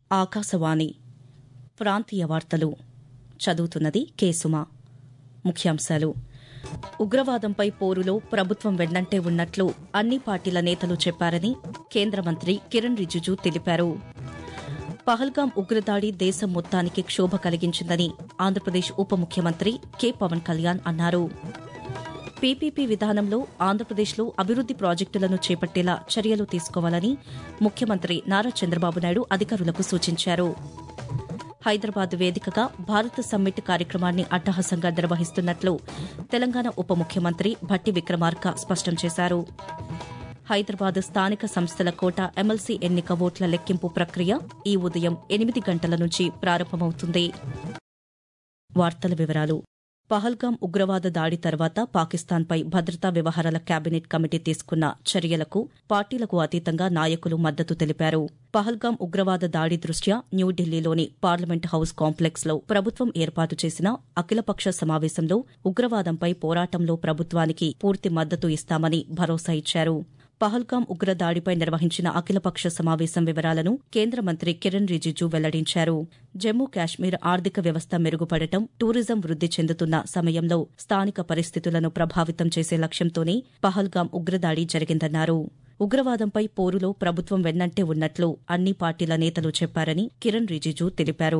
ఆకాశవాణి ప్రాంతీయ వార్తలు చదువుతున్నది కేసుమా ముఖ్యాంశాలు ఉగ్రవాదంపై పోరులో ప్రభుత్వం వెన్నంటే ఉన్నట్లు అన్ని పార్టీల నేతలు చెప్పారని కేంద్ర మంత్రి కిరణ్ రిజిజు తెలిపారు పహల్గాం ఉగ్రదాడి దేశం మొత్తానికి క్షోభ కలిగించిందని ఆంధ్రప్రదేశ్ ఉప ముఖ్యమంత్రి కె పవన్ కళ్యాణ్ అన్నారు పీపీపీ విధానంలో ఆంధ్రప్రదేశ్లో అభివృద్ది ప్రాజెక్టులను చేపట్టేలా చర్యలు తీసుకోవాలని ముఖ్యమంత్రి నారా చంద్రబాబు నాయుడు అధికారులకు సూచించారు హైదరాబాద్ వేదికగా భారత్ సమ్మిట్ కార్యక్రమాన్ని అట్టహాసంగా నిర్వహిస్తున్నట్లు తెలంగాణ ఉప ముఖ్యమంత్రి భట్టి విక్రమార్క స్పష్టం చేశారు హైదరాబాద్ స్థానిక సంస్థల కోట ఎమ్మెల్సీ ఎన్నిక ఓట్ల లెక్కింపు ప్రక్రియ ఈ ఉదయం ఎనిమిది గంటల నుంచి ప్రారంభమవుతుంది వార్తల వివరాలు పహల్గాం ఉగ్రవాద దాడి తర్వాత పాకిస్తాన్పై భద్రతా వ్యవహారాల కేబినెట్ కమిటీ తీసుకున్న చర్యలకు పార్టీలకు అతీతంగా నాయకులు మద్దతు తెలిపారు పహల్గాం ఉగ్రవాద దాడి దృష్ట్యా న్యూఢిల్లీలోని పార్లమెంట్ హౌస్ కాంప్లెక్స్లో ప్రభుత్వం ఏర్పాటు చేసిన అఖిలపక్ష సమావేశంలో ఉగ్రవాదంపై పోరాటంలో ప్రభుత్వానికి పూర్తి మద్దతు ఇస్తామని భరోసా ఇచ్చారు పహల్గాం ఉగ్రదాడిపై నిర్వహించిన అఖిలపక్ష సమావేశం వివరాలను కేంద్ర మంత్రి కిరణ్ రిజిజు వెల్లడించారు జమ్మూ కాశ్మీర్ ఆర్థిక వ్యవస్థ మెరుగుపడటం టూరిజం వృద్ది చెందుతున్న సమయంలో స్థానిక పరిస్థితులను ప్రభావితం చేసే లక్ష్యంతోనే పహల్గాం ఉగ్రదాడి జరిగిందన్నారు ఉగ్రవాదంపై పోరులో ప్రభుత్వం వెన్నంటే ఉన్నట్లు అన్ని పార్టీల నేతలు చెప్పారని కిరణ్ రిజిజు తెలిపారు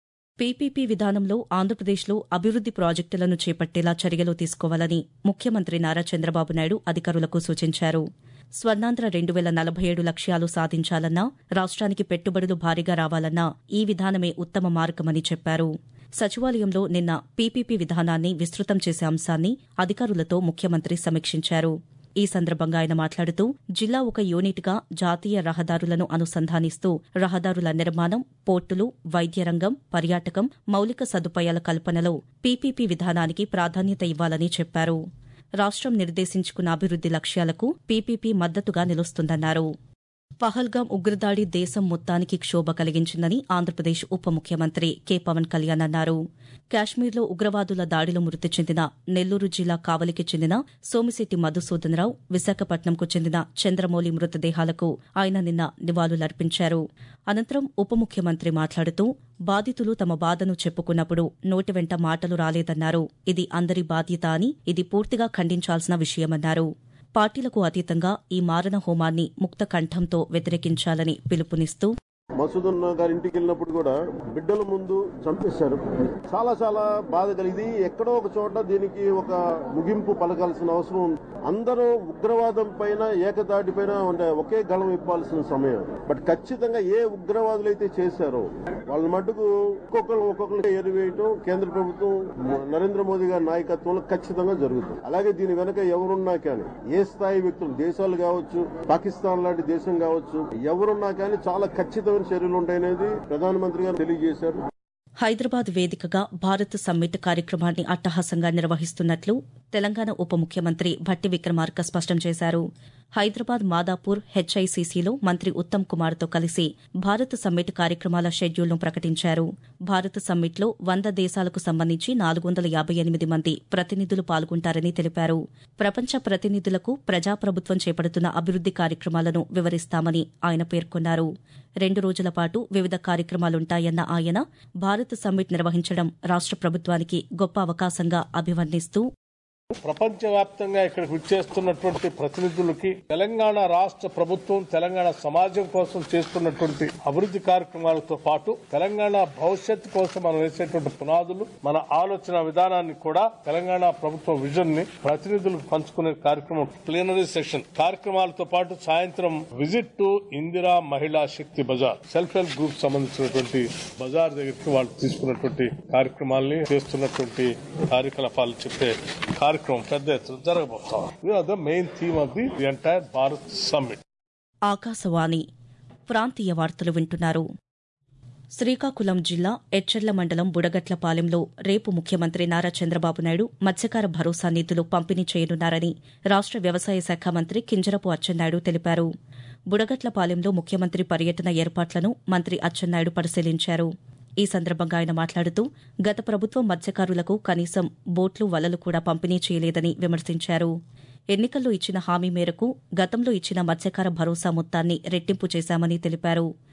పీపీపీ విధానంలో ఆంధ్రప్రదేశ్లో అభివృద్ది ప్రాజెక్టులను చేపట్టేలా చర్యలు తీసుకోవాలని ముఖ్యమంత్రి నారా చంద్రబాబు నాయుడు అధికారులకు సూచించారు స్వర్ణాంధ్ర రెండు వేల నలభై ఏడు లక్ష్యాలు సాధించాలన్నా రాష్ట్రానికి పెట్టుబడులు భారీగా రావాలన్నా ఈ విధానమే ఉత్తమ మార్గమని చెప్పారు సచివాలయంలో నిన్న పీపీపీ విధానాన్ని విస్తృతం చేసే అంశాన్ని అధికారులతో ముఖ్యమంత్రి సమీక్షించారు ఈ సందర్భంగా ఆయన మాట్లాడుతూ జిల్లా ఒక యూనిట్గా జాతీయ రహదారులను అనుసంధానిస్తూ రహదారుల నిర్మాణం పోర్టులు వైద్య రంగం పర్యాటకం మౌలిక సదుపాయాల కల్పనలో పీపీపీ విధానానికి ప్రాధాన్యత ఇవ్వాలని చెప్పారు రాష్ట్రం నిర్దేశించుకున్న అభివృద్ది లక్ష్యాలకు పీపీపీ మద్దతుగా నిలుస్తుందన్నారు పహల్గాం ఉగ్రదాడి దేశం మొత్తానికి క్షోభ కలిగించిందని ఆంధ్రప్రదేశ్ ఉప ముఖ్యమంత్రి కె పవన్ కళ్యాణ్ అన్నారు కాశ్మీర్లో ఉగ్రవాదుల దాడిలో మృతి చెందిన నెల్లూరు జిల్లా కావలికి చెందిన సోమిశెట్టి మధుసూదనరావు విశాఖపట్నంకు చెందిన చంద్రమౌళి మృతదేహాలకు ఆయన నిన్న నివాళులర్పించారు అనంతరం ఉప ముఖ్యమంత్రి మాట్లాడుతూ బాధితులు తమ బాధను చెప్పుకున్నప్పుడు నోటి వెంట మాటలు రాలేదన్నారు ఇది అందరి బాధ్యత అని ఇది పూర్తిగా ఖండించాల్సిన విషయమన్నారు పార్టీలకు అతీతంగా ఈ మారణ హోమాన్ని ముక్త కంఠంతో వ్యతిరేకించాలని పిలుపునిస్తూ మసూదన్న గారి ఇంటికి వెళ్ళినప్పుడు కూడా బిడ్డల ముందు చంపేశారు చాలా చాలా బాధ కలిగింది ఎక్కడో ఒక చోట దీనికి ఒక ముగింపు పలకాల్సిన అవసరం ఉంది అందరూ ఉగ్రవాదం పైన ఏకతాటి పైన అంటే ఒకే గళం ఇప్పాల్సిన సమయం బట్ ఖచ్చితంగా ఏ ఉగ్రవాదులు అయితే చేశారో వాళ్ళ మటుకు ఒక్కొక్కరు ఒక్కొక్కరు ఏరివేయటం కేంద్ర ప్రభుత్వం నరేంద్ర మోదీ గారి నాయకత్వంలో ఖచ్చితంగా జరుగుతుంది అలాగే దీని వెనక ఎవరున్నా కానీ ఏ స్థాయి వ్యక్తులు దేశాలు కావచ్చు పాకిస్తాన్ లాంటి దేశం కావచ్చు ఎవరున్నా కానీ చాలా ఖచ్చితమైన చర్యలు ఉంటాయనేది ప్రధానమంత్రి గారు తెలియజేశారు హైదరాబాద్ వేదికగా భారత్ సమ్మిట్ కార్యక్రమాన్ని అట్టహాసంగా నిర్వహిస్తున్నట్లు తెలంగాణ ఉప ముఖ్యమంత్రి భట్టి విక్రమార్క స్పష్టం చేశారు హైదరాబాద్ మాదాపూర్ హెచ్ఐసిసిలో మంత్రి ఉత్తమ్ కుమార్తో కలిసి భారత్ సమ్మిట్ కార్యక్రమాల షెడ్యూల్ను ప్రకటించారు భారత్ సమ్మిట్లో వంద దేశాలకు సంబంధించి నాలుగు వందల యాబై ఎనిమిది మంది ప్రతినిధులు పాల్గొంటారని తెలిపారు ప్రపంచ ప్రతినిధులకు ప్రజాప్రభుత్వం చేపడుతున్న అభివృద్ది కార్యక్రమాలను వివరిస్తామని ఆయన పేర్కొన్నారు రెండు రోజుల పాటు వివిధ కార్యక్రమాలుంటాయన్న ఆయన భారత్ సమ్మిట్ నిర్వహించడం రాష్ట ప్రభుత్వానికి గొప్ప అవకాశంగా అభివర్ణిస్తూ ప్రపంచవ్యాప్తంగా ఇక్కడికి వచ్చేస్తున్నటువంటి ప్రతినిధులకి తెలంగాణ రాష్ట్ర ప్రభుత్వం తెలంగాణ సమాజం కోసం చేస్తున్నటువంటి అభివృద్ధి కార్యక్రమాలతో పాటు తెలంగాణ భవిష్యత్తు కోసం మనం వేసేటువంటి పునాదులు మన ఆలోచన విధానాన్ని కూడా తెలంగాణ ప్రభుత్వం విజన్ ని ప్రతినిధులకు పంచుకునే కార్యక్రమం ప్లీనరీ సెషన్ కార్యక్రమాలతో పాటు సాయంత్రం visit to Indira Mahila Shakti Bazar self help group సంబంధించినటువంటి బజార్ దగ్గరికి వాళ్ళు తీసుకున్నటువంటి కార్యక్రమాల్ని చేస్తున్నటువంటి కార్యకలాపాలు చెప్పే కార్యక్రమం పెద్ద ఎత్తున జరగబోతాం the main theme of the entire Bharat summit Akashvani ప్రాంతీయ వార్తలు వింటున్నారు శ్రీకాకుళం జిల్లా ఎచ్చెర్ల మండలం బుడగట్లపాలెంలో రేపు ముఖ్యమంత్రి నారా చంద్రబాబు నాయుడు మత్స్యకార భరోసా నిధులు పంపిణీ చేయనున్నారని రాష్ట వ్యవసాయ శాఖ మంత్రి కింజరపు అచ్చెన్నాయుడు తెలిపారు బుడగట్లపాలెంలో ముఖ్యమంత్రి పర్యటన ఏర్పాట్లను మంత్రి అచ్చెన్నాయుడు పరిశీలించారు ఈ సందర్భంగా ఆయన మాట్లాడుతూ గత ప్రభుత్వం మత్స్యకారులకు కనీసం బోట్లు వలలు కూడా పంపిణీ చేయలేదని విమర్శించారు ఎన్నికల్లో ఇచ్చిన హామీ మేరకు గతంలో ఇచ్చిన మత్స్యకార భరోసా మొత్తాన్ని రెట్టింపు చేశామని తెలిపారు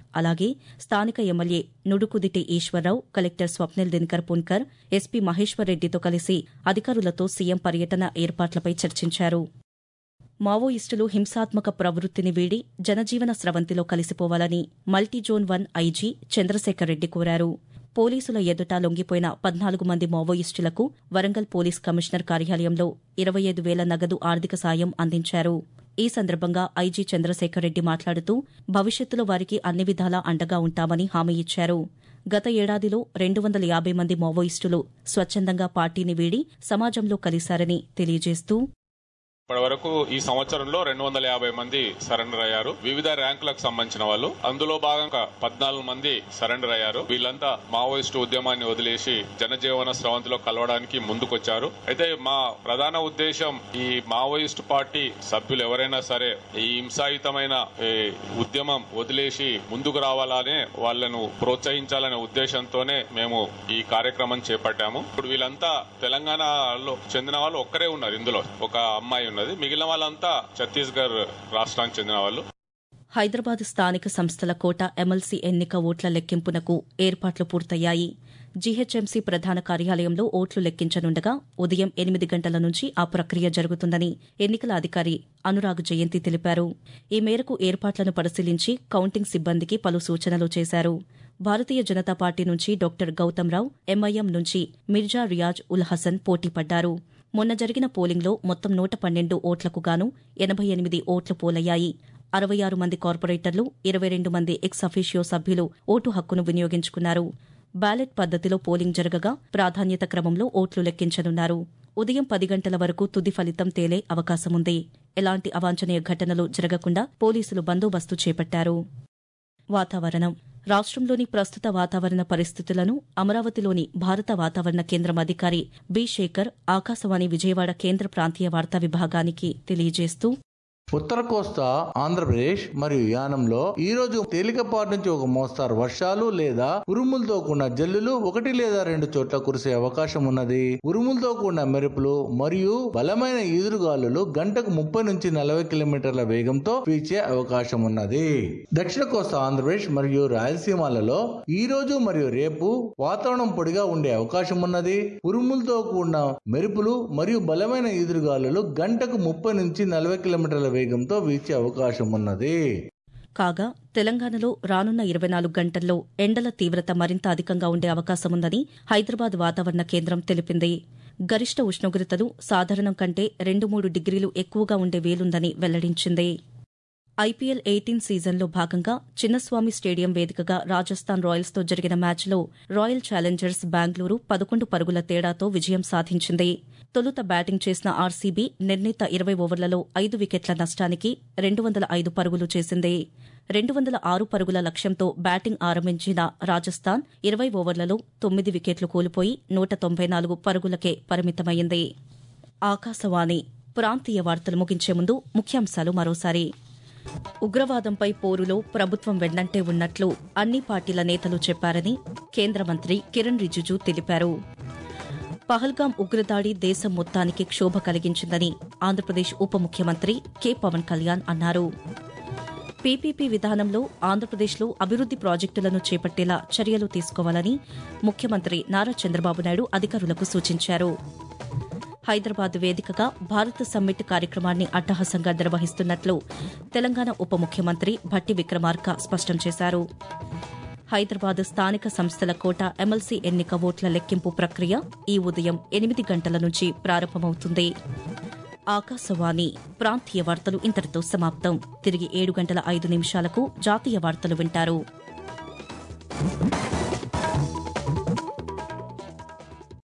అలాగే స్థానిక MLA Nudukuditi Eswararao collector Swapnil Dinakar Punkar SP మహేశ్వరరెడ్డితో కలిసి అధికారులతో సీఎం పర్యటన ఏర్పాట్లపై చర్చించారు మావోయిస్టులు హింసాత్మక ప్రవృత్తిని వీడి జనజీవన స్రవంతిలో కలిసిపోవాలని multizone one IG Chandrasekhar Reddy కోరారు పోలీసుల ఎదుట లొంగిపోయిన పద్నాలుగు మంది మావోయిస్టులకు వరంగల్ పోలీస్ కమిషనర్ కార్యాలయంలో ఇరవై ఐదు వేల నగదు ఆర్థిక సాయం అందించారు ఈ సందర్భంగా ఐజీ చంద్రశేఖర్ రెడ్డి మాట్లాడుతూ భవిష్యత్తులో వారికి అన్ని విధాలా అండగా ఉంటామని హామీ ఇచ్చారు గత ఏడాదిలో రెండు వందల యాభై మంది మావోయిస్టులు స్వచ్ఛందంగా పార్టీని వీడి సమాజంలో కలిశారని తెలియజేస్తూ ఇప్పటి వరకు ఈ సంవత్సరంలో రెండు వందల యాభై మంది సరెండర్ అయ్యారు వివిధ ర్యాంకులకు సంబంధించిన వాళ్ళు అందులో భాగంగా పద్నాలుగు మంది సరెండర్ అయ్యారు వీళ్ళంతా మావోయిస్టు ఉద్యమాన్ని వదిలేసి జనజీవన స్రవంతిలో కలవడానికి ముందుకొచ్చారు అయితే మా ప్రధాన ఉద్దేశం ఈ మావోయిస్టు పార్టీ సభ్యులు ఎవరైనా సరే ఈ హింసాయుతమైన ఈ ఉద్యమం వదిలేసి ముందుకు రావాలనే వాళ్ళను ప్రోత్సహించాలనే ఉద్దేశంతోనే మేము ఈ కార్యక్రమం చేపట్టాము ఇప్పుడు వీళ్ళంతా తెలంగాణలో చెందిన వాళ్ళు ఒక్కరే ఉన్నారు ఇందులో ఒక అమ్మాయి ఉన్నది మిగిలిన వాళ్ళంతా ఛత్తీస్గఢ్ రాష్ట్రానికి చెందిన వాళ్ళు హైదరాబాద్ స్థానిక సంస్థల కోట ఎమ్మెల్సీ ఎన్నిక ఓట్ల లెక్కింపునకు ఏర్పాట్లు పూర్తయ్యాయి జీహెచ్ఎంసీ ప్రధాన కార్యాలయంలో ఓట్లు లెక్కించనుండగా ఉదయం ఎనిమిది గంటల నుంచి ఆ ప్రక్రియ జరుగుతుందని ఎన్నికల అధికారి అనురాగ్ జయంతి తెలిపారు ఈ మేరకు ఏర్పాట్లను పరిశీలించి కౌంటింగ్ సిబ్బందికి పలు సూచనలు చేశారు భారతీయ జనతా పార్టీ నుంచి డాక్టర్ గౌతమ్రావు ఎంఐఎం నుంచి మిర్జా రియాజ్ ఉల్ హసన్ పోటీపడ్డారు మొన్న జరిగిన పోలింగ్లో మొత్తం నూట పన్నెండు ఓట్లకు గాను ఎనబై ఎనిమిది ఓట్లు పోలయ్యాయి అరవై ఆరు మంది కార్పొరేటర్లు ఇరవై రెండు మంది ఎక్స్ అఫీషియో సభ్యులు ఓటు హక్కును వినియోగించుకున్నారు బ్యాలెట్ పద్దతిలో పోలింగ్ జరగగా ప్రాధాన్యత క్రమంలో ఓట్లు లెక్కించనున్నారు ఉదయం పది గంటల వరకు తుది ఫలితం తేలే అవకాశముంది ఎలాంటి అవాంఛనీయ ఘటనలు జరగకుండా పోలీసులు బందోబస్తు చేపట్టారు వాతావరణం రాష్ట్రంలోని ప్రస్తుత వాతావరణ పరిస్థితులను అమరావతిలోని భారత వాతావరణ కేంద్రం అధికారి బి శేఖర్ ఆకాశవాణి విజయవాడ కేంద్ర ప్రాంతీయ వార్తా విభాగానికి తెలియజేస్తూ ఉత్తర కోస్తా ఆంధ్రప్రదేశ్ మరియు యానంలో ఈ రోజు తేలికపాటి నుంచి ఒక మోస్తారు వర్షాలు లేదా ఉరుములతో కూడిన జల్లులు ఒకటి లేదా రెండు చోట్ల కురిసే అవకాశం ఉన్నది ఉరుములతో కూడిన మెరుపులు మరియు బలమైన ఈదురుగాలులు గంటకు ముప్పై నుంచి నలభై కిలోమీటర్ల వేగంతో వీచే అవకాశం ఉన్నది దక్షిణ కోస్తా ఆంధ్రప్రదేశ్ మరియు రాయలసీమలలో ఈ రోజు మరియు రేపు వాతావరణం పొడిగా ఉండే అవకాశం ఉన్నది ఉరుములతో కూడిన మెరుపులు మరియు బలమైన ఈదురుగాలులు గంటకు ముప్పై నుంచి నలభై కిలోమీటర్ల వేగంతో వీచే అవకాశం ఉన్నది కాగా తెలంగాణలో రానున్న ఇరవై నాలుగు గంటల్లో ఎండల తీవ్రత మరింత అధికంగా ఉండే అవకాశముందని హైదరాబాద్ వాతావరణ కేంద్రం తెలిపింది గరిష్ట ఉష్ణోగ్రతలు సాధారణం కంటే రెండు మూడు డిగ్రీలు ఎక్కువగా ఉండే వీలుందని వెల్లడించింది ఐపీఎల్ ఎయిటీన్ సీజన్లో భాగంగా చిన్నస్వామి స్టేడియం వేదికగా రాజస్థాన్ రాయల్స్తో జరిగిన మ్యాచ్లో రాయల్ ఛాలెంజర్స్ బెంగళూరు పదకొండు పరుగుల తేడాతో విజయం సాధించింది తొలుత బ్యాటింగ్ చేసిన ఆర్సీబీ నిర్ణీత ఇరవై ఓవర్లలో ఐదు వికెట్ల నష్టానికి రెండు వందల ఐదు పరుగులు చేసింది రెండు వందల ఆరు పరుగుల లక్ష్యంతో బ్యాటింగ్ ఆరంభించిన రాజస్థాన్ ఇరవై ఓవర్లలో తొమ్మిది వికెట్లు కోల్పోయి నూట తొంభై నాలుగు పరుగులకే పరిమితమైంది ఆకాశవాణి ప్రాంతీయ వార్తలు ముగించే ముందు ముఖ్యాంశాలు మరోసారి ఉగ్రవాదంపై పోరులో ప్రభుత్వం వెన్నంటే ఉన్నట్లు అన్ని పార్టీల నేతలు చెప్పారని కేంద్ర మంత్రి కిరణ్ రిజిజు తెలిపారు పహల్గాం ఉగ్రదాడి దేశం మొత్తానికి క్షోభ కలిగించిందని ఆంధ్రప్రదేశ్ ఉప ముఖ్యమంత్రి కె పవన్ కళ్యాణ్ అన్నారు పీపీపీ విధానంలో ఆంధ్రప్రదేశ్లో అభివృద్ది ప్రాజెక్టులను చేపట్టేలా చర్యలు తీసుకోవాలని ముఖ్యమంత్రి నారా చంద్రబాబు నాయుడు అధికారులకు సూచించారు హైదరాబాద్ వేదికగా భారత్ సమ్మిట్ కార్యక్రమాన్ని అట్టహాసంగా నిర్వహిస్తున్నట్లు తెలంగాణ ఉప ముఖ్యమంత్రి భట్టి విక్రమార్క స్పష్టం చేశారు హైదరాబాద్ స్థానిక సంస్థల కోట ఎమ్మెల్సీ ఎన్నిక ఓట్ల లెక్కింపు ప్రక్రియ ఈ ఉదయం ఎనిమిది గంటల నుంచి ప్రారంభమవుతుంది ఆకాశవాణి ప్రాంతీయ వార్తలు ఇంతటితో సమాప్తం తిరిగి ఏడు గంటల ఐదు నిమిషాలకు జాతీయ వార్తలు వింటారు